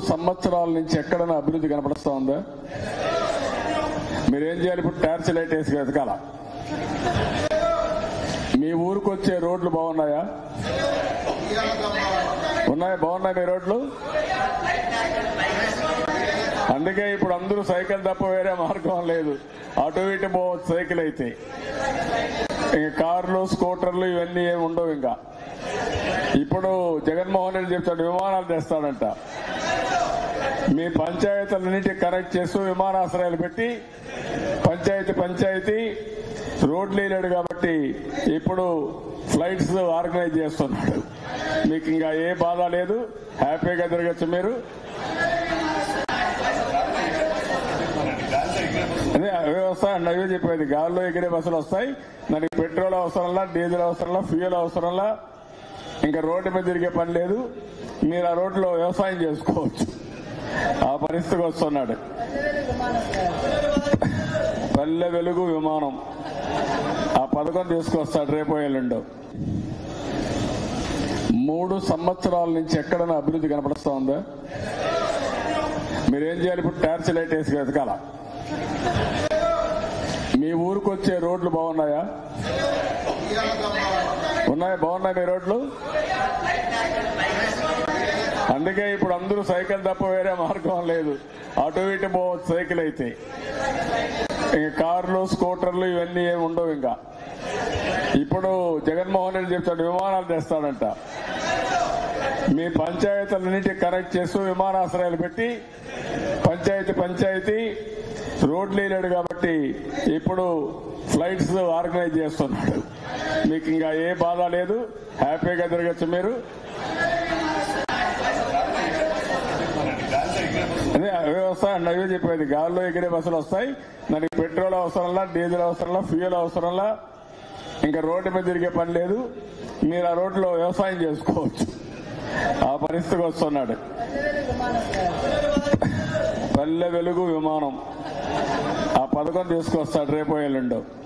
సంవత్సరాల నుంచి ఎక్కడైనా అభివృద్ధి కనపడుస్తా ఉందా మీరేం చేయాలి ఇప్పుడు టార్చ్ లైట్ వేసి వెతకాల మీ ఊరికి వచ్చే రోడ్లు బాగున్నాయా ఉన్నాయా బాగున్నాయి మీ రోడ్లు అందుకే ఇప్పుడు అందరూ సైకిల్ తప్ప వేరే మార్గం లేదు అటు ఇటు పోవచ్చు సైకిల్ అయితే ఇంకా కార్లు స్కూటర్లు ఇవన్నీ ఏమి ఉండవు ఇంకా ఇప్పుడు జగన్మోహన్ రెడ్డి చెప్తాడు విమానాలు తెస్తాడంట మీ పంచాయతీలన్నింటి కనెక్ట్ చేస్తూ విమానాశ్రయాలు పెట్టి పంచాయతీ పంచాయతీ రోడ్లు వేయలేడు కాబట్టి ఇప్పుడు ఫ్లైట్స్ ఆర్గనైజ్ చేస్తున్నాడు మీకు ఇంకా ఏ బాధ లేదు హ్యాపీగా తిరగచ్చు మీరు అదే అవే వస్తాయండి అవే చెప్పేది గాల్లో ఎగిరే బస్సులు వస్తాయి దానికి పెట్రోల్ అవసరంలా డీజిల్ అవసరంలా ఫ్యూయల్ అవసరంలా ఇంకా రోడ్డు మీద తిరిగే పని లేదు మీరు ఆ రోడ్లో వ్యవసాయం చేసుకోవచ్చు ఆ పరిస్థితికి వస్తున్నాడు పల్లె వెలుగు విమానం ఆ పథకం తీసుకొస్తాడు రేపు ఎల్లుండో మూడు సంవత్సరాల నుంచి ఎక్కడైనా అభివృద్ధి కనపడుస్తా ఉందా మీరేం చేయాలి ఇప్పుడు టార్చ్ లైట్ వేసి వెతకాల మీ ఊరికి వచ్చే రోడ్లు బాగున్నాయా ఉన్నాయా బాగున్నాయి మీ రోడ్లు అందుకే ఇప్పుడు అందరూ సైకిల్ తప్ప వేరే మార్గం లేదు అటు ఇటు పోవచ్చు సైకిల్ అయితే ఇంకా కార్లు స్కూటర్లు ఇవన్నీ ఏమి ఉండవు ఇంకా ఇప్పుడు జగన్మోహన్ రెడ్డి చెప్తాడు విమానాలు తెస్తాడంట మీ పంచాయతీలన్నింటి కనెక్ట్ చేస్తూ విమానాశ్రయాలు పెట్టి పంచాయతీ పంచాయతీ రోడ్లు వేయలేడు కాబట్టి ఇప్పుడు ఫ్లైట్స్ ఆర్గనైజ్ చేస్తున్నాడు మీకు ఇంకా ఏ బాధ లేదు హ్యాపీగా తిరగచ్చు మీరు అదే అవే వస్తాయండి అవే చెప్పేది గాల్లో ఎగిరే బస్సులు వస్తాయి దానికి పెట్రోల్ అవసరంలా డీజిల్ అవసరంలా ఫ్యూయల్ అవసరంలా ఇంకా రోడ్డు మీద తిరిగే పని లేదు మీరు ఆ రోడ్లో వ్యవసాయం చేసుకోవచ్చు ఆ పరిస్థితికి వస్తున్నాడు పల్లె వెలుగు విమానం ఆ పథకం తీసుకొస్తాడు రేపు ఎల్లుండో